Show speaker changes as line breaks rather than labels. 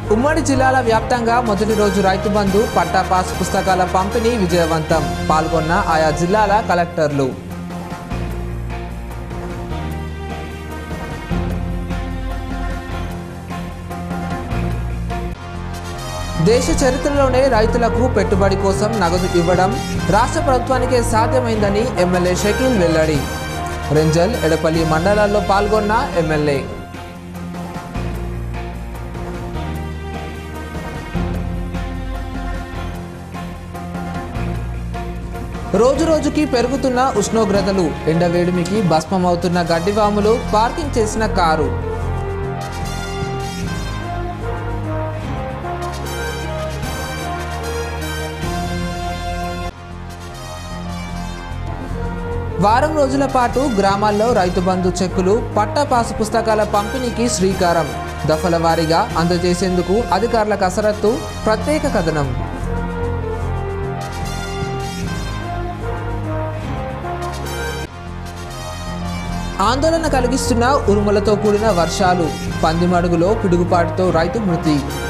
ఉమ్మడి జిల్లాల వ్యాప్తంగా మొదటి రోజు రైతు బంధు పట్టా పాస్ పుస్తకాల పంపిణీ విజయవంతం పాల్గొన్న ఆయా జిల్లాల కలెక్టర్లు దేశ చరిత్రలోనే రైతులకు పెట్టుబడి కోసం నగదు ఇవ్వడం రాష్ట్ర ప్రభుత్వానికే సాధ్యమైందని ఎమ్మెల్యే షకీల్ వెల్లడి రెంజల్ ఎడపల్లి మండలాల్లో పాల్గొన్న ఎమ్మెల్యే రోజు రోజుకి పెరుగుతున్న ఉష్ణోగ్రతలు ఎండవేడిమికి భస్మమవుతున్న గడ్డివాములు పార్కింగ్ చేసిన కారు వారం రోజుల పాటు గ్రామాల్లో రైతు బంధు చెక్కులు పట్టా పాసు పుస్తకాల పంపిణీకి శ్రీకారం దఫల వారీగా అందజేసేందుకు అధికారుల కసరత్తు ప్రత్యేక కథనం ఆందోళన కలిగిస్తున్న ఉరుములతో కూడిన వర్షాలు పందిమడుగులో పిడుగుపాటుతో రైతు మృతి